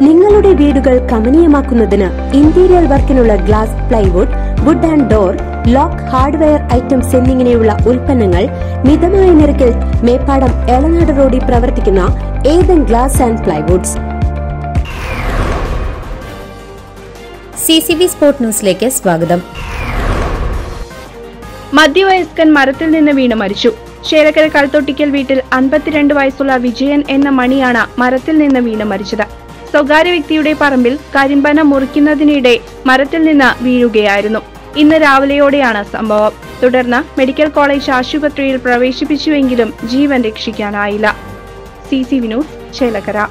നിങ്ങളുടെ വീടുകൾ കമനീയമാക്കുന്നതിന് ഇന്റീരിയർ വർക്കിനുള്ള glass plywood wood and door lock hardware items എന്നിങ്ങനെയുള്ള ഉൽപ്പന്നങ്ങൾ മിതമായ നിരക്കിൽ മേപ്പാടം എളനാട് റോഡിൽ പ്രവർത്തിക്കുന്ന Ethan glass and plywoods C C B sport ന്യൂസിലേക്ക് സ്വാഗതം മധ്യവയസ്കൻ മരത്തിൽ നിന്ന് വീണ് മരിച്ചു ചേലക്കര കൽത്തൊട്ടിക്കൽ വീട്ടിൽ അൻപത്തിരണ്ട് വയസ്സുള്ള വിജയൻ എന്ന മണിയാണ് മരത്തിൽ നിന്ന് വീണ് മരിച്ചത് സ്വകാര്യ വ്യക്തിയുടെ പറമ്പിൽ കരിമ്പന മുറിക്കുന്നതിനിടെ മരത്തിൽ നിന്ന് വീഴുകയായിരുന്നു ഇന്ന് രാവിലെയോടെയാണ് സംഭവം തുടർന്ന് മെഡിക്കൽ കോളേജ് ആശുപത്രിയിൽ പ്രവേശിപ്പിച്ചുവെങ്കിലും ജീവൻ രക്ഷിക്കാനായില്ല സി സി വിനോസ് ചേലക്കര